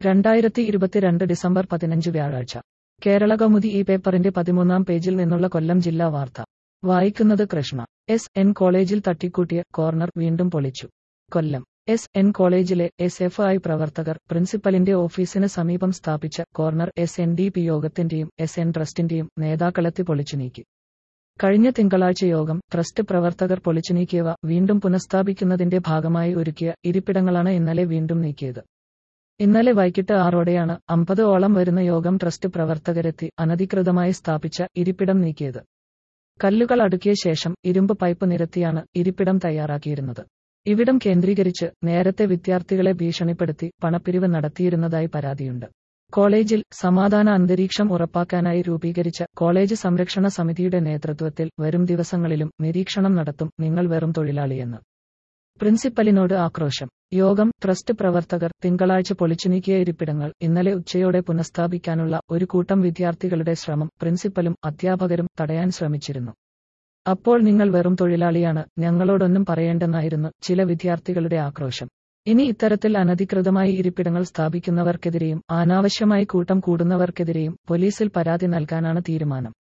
രണ്ടായിരത്തി ഇരുപത്തിരണ്ട് ഡിസംബർ പതിനഞ്ച് വ്യാഴാഴ്ച കേരള കൗമുദി ഈ പേപ്പറിന്റെ പതിമൂന്നാം പേജിൽ നിന്നുള്ള കൊല്ലം ജില്ലാ വാർത്ത വായിക്കുന്നത് കൃഷ്ണ എസ് എൻ കോളേജിൽ തട്ടിക്കൂട്ടിയ കോർണർ വീണ്ടും പൊളിച്ചു കൊല്ലം എസ് എൻ കോളേജിലെ എസ് എഫ് ഐ പ്രവർത്തകർ പ്രിൻസിപ്പലിന്റെ ഓഫീസിന് സമീപം സ്ഥാപിച്ച corner S N D P യോഗത്തിന്റെയും എസ് എൻ ട്രസ്റ്റിന്റെയും നേതാക്കളെത്തി പൊളിച്ചു നീക്കി കഴിഞ്ഞ തിങ്കളാഴ്ച യോഗം ട്രസ്റ്റ് പ്രവർത്തകർ പൊളിച്ചു നീക്കിയവ വീണ്ടും പുനഃസ്ഥാപിക്കുന്നതിന്റെ ഭാഗമായി ഒരുക്കിയ ഇരിപ്പിടങ്ങളാണ് ഇന്നലെ വീണ്ടും നീക്കിയത് ഇന്നലെ വൈകിട്ട് ആറോടെയാണ് അമ്പത് ഓളം വരുന്ന യോഗം ട്രസ്റ്റ് പ്രവർത്തകരെത്തി അനധികൃതമായി സ്ഥാപിച്ച ഇരിപ്പിടം നീക്കിയത് കല്ലുകൾ അടുക്കിയ ശേഷം ഇരുമ്പ് പൈപ്പ് നിരത്തിയാണ് ഇരിപ്പിടം തയ്യാറാക്കിയിരുന്നത് ഇവിടം കേന്ദ്രീകരിച്ച് നേരത്തെ വിദ്യാർത്ഥികളെ ഭീഷണിപ്പെടുത്തി പണപ്പിരിവ് നടത്തിയിരുന്നതായി പരാതിയുണ്ട് കോളേജിൽ സമാധാന അന്തരീക്ഷം ഉറപ്പാക്കാനായി രൂപീകരിച്ച കോളേജ് സംരക്ഷണ സമിതിയുടെ നേതൃത്വത്തിൽ വരും ദിവസങ്ങളിലും നിരീക്ഷണം നടത്തും നിങ്ങൾ വെറും തൊഴിലാളിയെന്ന് പ്രിൻസിപ്പലിനോട് ആക്രോശം യോഗം ട്രസ്റ്റ് പ്രവർത്തകർ തിങ്കളാഴ്ച പൊളിച്ചുനീക്കിയ ഇരിപ്പിടങ്ങൾ ഇന്നലെ ഉച്ചയോടെ പുനഃസ്ഥാപിക്കാനുള്ള ഒരു കൂട്ടം വിദ്യാർത്ഥികളുടെ ശ്രമം പ്രിൻസിപ്പലും അധ്യാപകരും തടയാൻ ശ്രമിച്ചിരുന്നു അപ്പോൾ നിങ്ങൾ വെറും തൊഴിലാളിയാണ് ഞങ്ങളോടൊന്നും പറയേണ്ടെന്നായിരുന്നു ചില വിദ്യാർത്ഥികളുടെ ആക്രോശം ഇനി ഇത്തരത്തിൽ അനധികൃതമായി ഇരിപ്പിടങ്ങൾ സ്ഥാപിക്കുന്നവർക്കെതിരെയും അനാവശ്യമായി കൂട്ടം കൂടുന്നവർക്കെതിരെയും പോലീസിൽ പരാതി നൽകാനാണ് തീരുമാനം